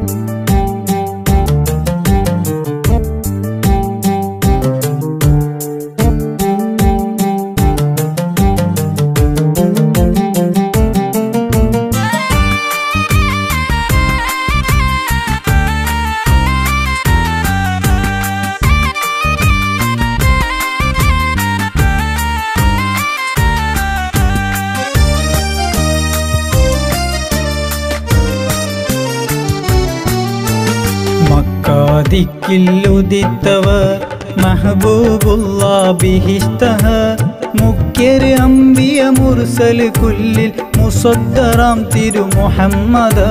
മക്കാദിക്കില്ലുദിത്തവർ മഹബൂബുള്ള ബിഹിസ്തഹ മുഖ്യർ അമ്പിയ മുർസൽ കുല്ലിൽ മുസദ്ദറാം തിരു മുഹമ്മദ്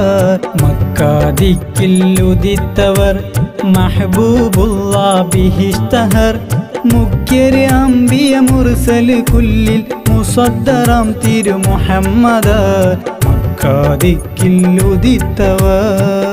മക്കാദിക്കില്ലുദിത്തവർ മഹബൂബുള്ള ബിഹിസ്തഹർ മുഖ്യർ അമ്പിയ മുർസൽ കുല്ലിൽ മുസദ്ദറാം തിരു മുഹമ്മദ് മക്കാദിക്കില്ലുദിത്തവർ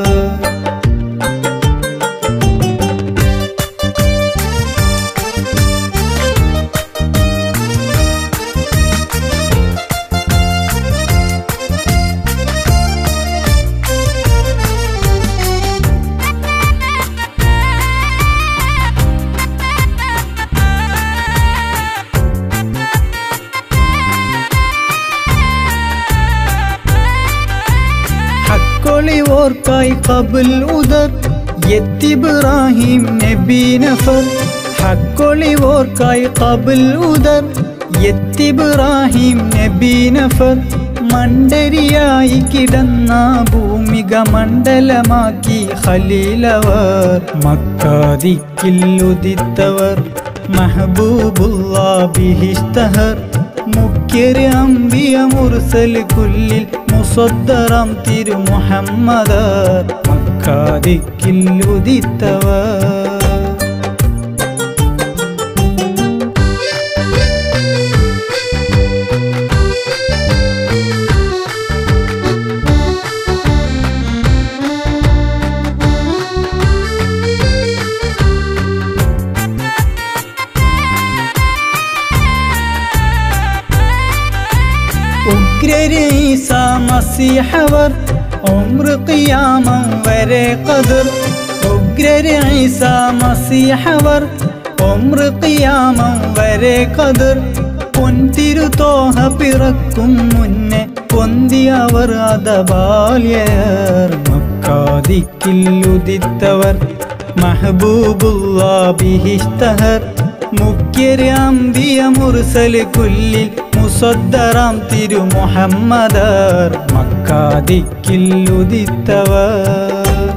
ഹക്കൊളി ഓർക്കായി കബുൽ ഉദർ എത്തിബ്രാഹിം നബി നഫർ ഹക്കൊളി ഓർക്കായി കബുൽ ഉദർ എത്തിബ്രാഹിം നബി നഫർ മണ്ടരിയായി കിടന്ന ഭൂമിക മണ്ഡലമാക്കി ഖലീലവർ മക്കാദിക്കില്ലുദിത്തവർ മഹബൂബുള്ള ബിഹിസ്തഹർ മുഖ്യര് അമ്പിയ മുർസൽ കുല്ലിൽ മുസദ്ദറാം തിരു മുഹമ്മദ് മക്കാദിക്കില്ലുദിത്തവർ ഉഗ്രര് ഈസ മസിഹവർ ഉംറ് ഖിയാമം വരെ ഖദർ ഉഗ്രര് ഈസ മസിഹവർ ഉംറ് ഖിയാമം വരെ ഖദർ പൊൻതിരുതോഹ പിറക്കും മുന്നേ പൊന്തിയവർ അതബാല്യർ മക്കാദിക്കില്ലുദിത്തവർ മഹബൂബുള്ള ബിഹിസ്തഹർ മുഖ്യര് അമ്പിയ മുർസൽ കുല്ലിൽ മുസദ്ദറാം തിരു മുഹമ്മദർ മക്കാദിക്കില്ലുദിത്തവർ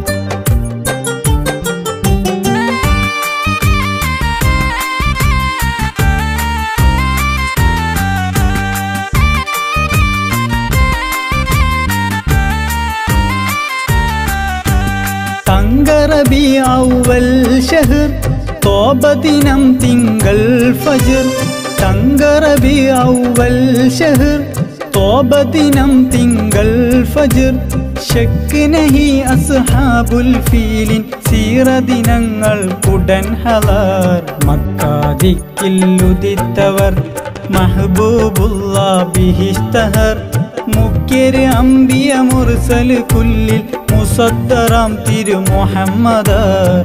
തങ്കറബി ഔവൽ ഷഹർ തോപദിനം തിങ്കൾ ഫജർ തങ്കറബി ഔവൽ ഷഹർ തോപദിനം തിങ്കൾ ഫജർ ശക്ക് നഹി അസ്ഹാബുൽ ഫീലിൻ സീറദിനങ്ങൾ കുടൻ ഹലാർ മക്കാദിക്കില്ലുദിത്തവർ മഹബൂബുള്ള ബിഹിസ്തഹർ മുഖ്യര് അമ്പിയ മുർസൽ കുല്ലിൽ മുസദ്ദറാം തിരു മുഹമ്മദ്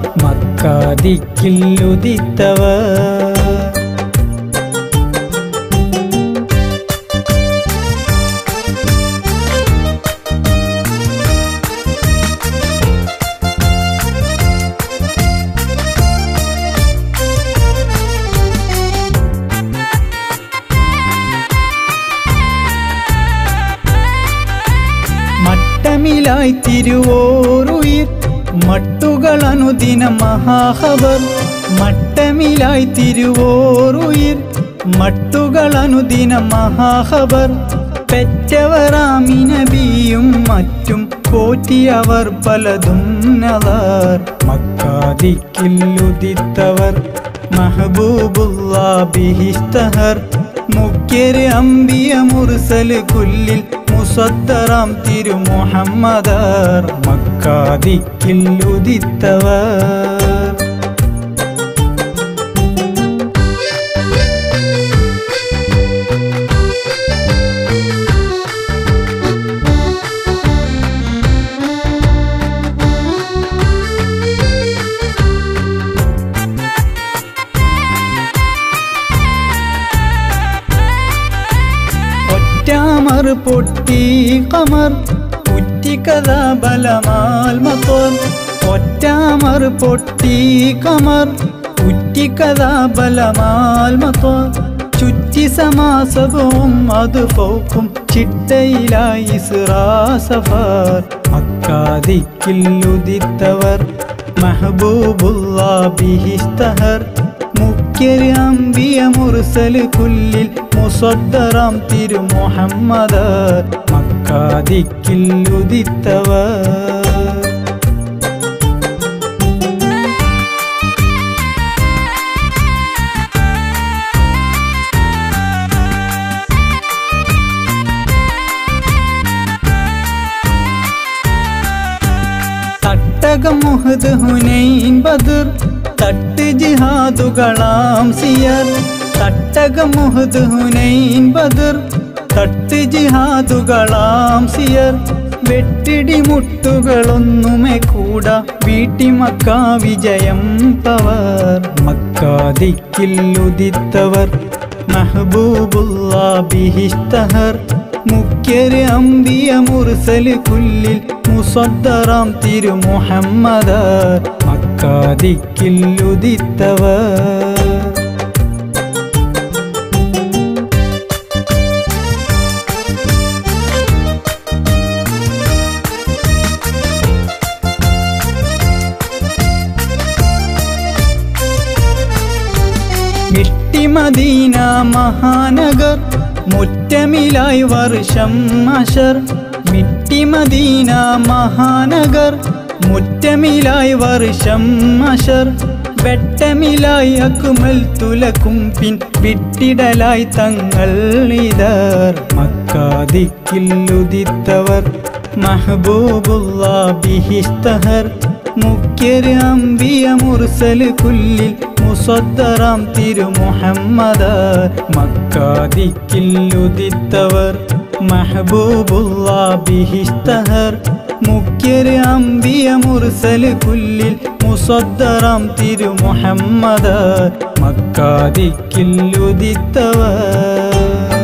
മക്കാദിക്കില്ലുദിത്തവർ മട്ടമിലായി തിരുവോറുയിർ മട്ടുകൾ അനുദിന മഹാഹവർ മട്ടമിലായി തിരുവോറുയിർ മട്ടുകൾ അനുദിന മഹാഹവർ പെറ്റവറാമിനബിയും മറ്റും പോറ്റിയവർ പലതും നളർ മക്കാദിക്കില്ലുദിത്തവർ മഹബൂബുള്ള ബിഹിസ്തഹർ മുഖ്യര് അമ്പിയ മുർസൽ കുല്ലിൽ മുസദ്ദറാം തിരു മുഹമ്മദർ മക്കാദിക്കില്ലുദിത്തവർ പൊട്ടി കമർ ഉറ്റിക്കഥ ബലമാൽ മത്തോർ ഒറ്റാമർ പൊട്ടി കമർ ഉറ്റിക്കഥ ബലമാൽ മത്തോർ ചുറ്റി സമാസവും അത് പോക്കും ചിട്ടയിലായി സഫർ മക്കാദിക്കിൽ ഉദിത്തവർ മെഹബൂബുള്ള ബിഹിസ്തഹർ മുഖ്യര് അമ്പിയ മുർസല് കുല്ലിൽ മുസദ്ദറാം തിരു മുഹമ്മദ് മക്കാദിക്കിൽ ഉദിത്തവർ തട്ടകം മുഹദ് ഹുനൈൻ ബദർ തട്ട് ജിഹാദുകളാം സിയർ തട്ടകം മുഹദ് ഹുനൈൻ ബദർ തട്ട് ജിഹാദുകളാം സിയർ വെട്ടിടി മുട്ടുകളൊന്നുമേ കൂട വീട്ടി മക്ക വിജയം പവർ മക്കാദിക്കിൽ ഉദിത്തവർ മെഹബൂബുള്ള ബിഹിസ്തഹർ മുഖ്യര് അമ്പിയ മുർസല് കുല്ലിൽ മുസദ്ദറാം തിരു മുഹമ്മദ് മക്കാദിക്കിൽ ഉദിത്തവർ മിട്ടിമദീന മഹാനഗർ മുറ്റമിലായി വർഷം അശർ മിട്ടിമദീന മഹാനഗർ മുറ്റമിലായി വർഷം അശർ വെട്ടമിലായി അക്കുമൽ തുലക്കും പിൻ വിട്ടിടലായി തങ്ങൾ ഇതർ മക്കാദിക്കിൽ ഉദിത്തവർ മഹബൂബുള്ള ബിഹിസ്തഹർ മുഖ്യര് അമ്പിയ മുർസല് കുല്ലിൽ മുസദ്ദറാം തിരു മുഹമ്മദ് മക്കാദിക്കിൽ ഉദിത്തവർ മെഹബൂബുള്ള ബിഹിസ്തഹർ മുഖ്യര് അമ്പിയ മുർസല് കുല്ലിൽ മുസദ്ദറാം തിരു മുഹമ്മദ് മക്കാദിക്കിൽ ഉദിത്തവർ